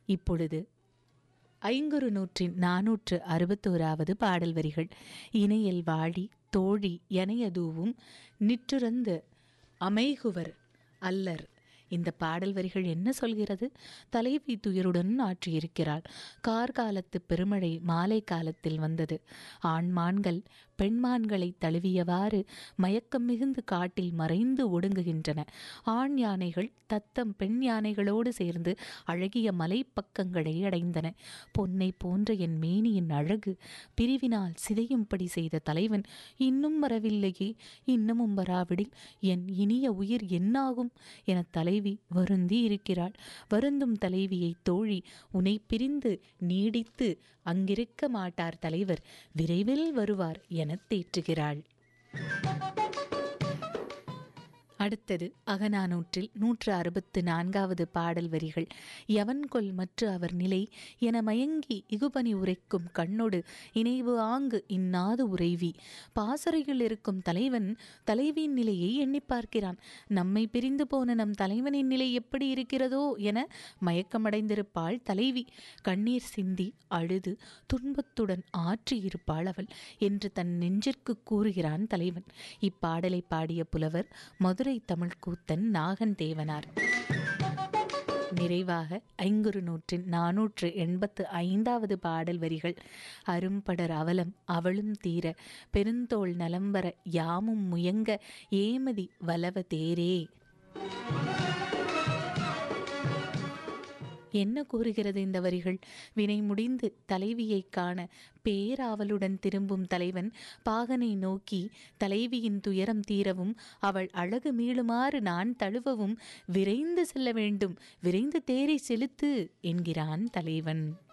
இப்பொழுது ஐங்குறு நூற்றின் நானூற்று அறுபத்தோராவது பாடல் வரிகள் இணையல் வாழி தோழி எனையதூவும் நிற்றுறந்து அமைகுவர் அல்லர் இந்த பாடல் வரிகள் என்ன சொல்கிறது தலைவி துயருடன் ஆற்றியிருக்கிறாள் கார்காலத்து பெருமழை மாலை காலத்தில் வந்தது ஆண்மான்கள் பெண்மான்களை தழுவியவாறு மயக்கம் மிகுந்து காட்டில் மறைந்து ஒடுங்குகின்றன ஆண் யானைகள் தத்தம் பெண் யானைகளோடு சேர்ந்து அழகிய மலைப்பக்கங்களை அடைந்தன பொன்னை போன்ற என் மேனியின் அழகு பிரிவினால் சிதையும்படி செய்த தலைவன் இன்னும் வரவில்லையே இன்னமும் வராவிடில் என் இனிய உயிர் என்னாகும் என தலைவி வருந்தி இருக்கிறாள் வருந்தும் தலைவியை தோழி உனை பிரிந்து நீடித்து அங்கிருக்க மாட்டார் தலைவர் விரைவில் வருவார் என தேற்றுகிறாள் அடுத்தது அகநானூற்றில் நூற்று அறுபத்து நான்காவது பாடல் வரிகள் எவன்கொல் மற்ற அவர் நிலை என மயங்கி இகுபனி உரைக்கும் கண்ணொடு இணைவு ஆங்கு இன்னாது உறைவி பாசறையில் இருக்கும் தலைவன் தலைவியின் நிலையை எண்ணி பார்க்கிறான் நம்மை பிரிந்து போன நம் தலைவனின் நிலை எப்படி இருக்கிறதோ என மயக்கமடைந்திருப்பாள் தலைவி கண்ணீர் சிந்தி அழுது துன்பத்துடன் ஆற்றியிருப்பாள் அவள் என்று தன் நெஞ்சிற்கு கூறுகிறான் தலைவன் இப்பாடலை பாடிய புலவர் மதுரை தமிழ் கூத்தன் நாகன் தேவனார் நிறைவாக ஐங்குறு நூற்றின் நானூற்று எண்பத்து ஐந்தாவது பாடல் வரிகள் அரும்படர் அவலம் அவளும் தீர பெருந்தோள் நலம்பர யாமும் முயங்க ஏமதி வலவ தேரே என்ன கூறுகிறது இந்த வரிகள் வினை முடிந்து தலைவியை காண பேராவலுடன் திரும்பும் தலைவன் பாகனை நோக்கி தலைவியின் துயரம் தீரவும் அவள் அழகு மீளுமாறு நான் தழுவவும் விரைந்து செல்ல வேண்டும் விரைந்து தேரை செலுத்து என்கிறான் தலைவன்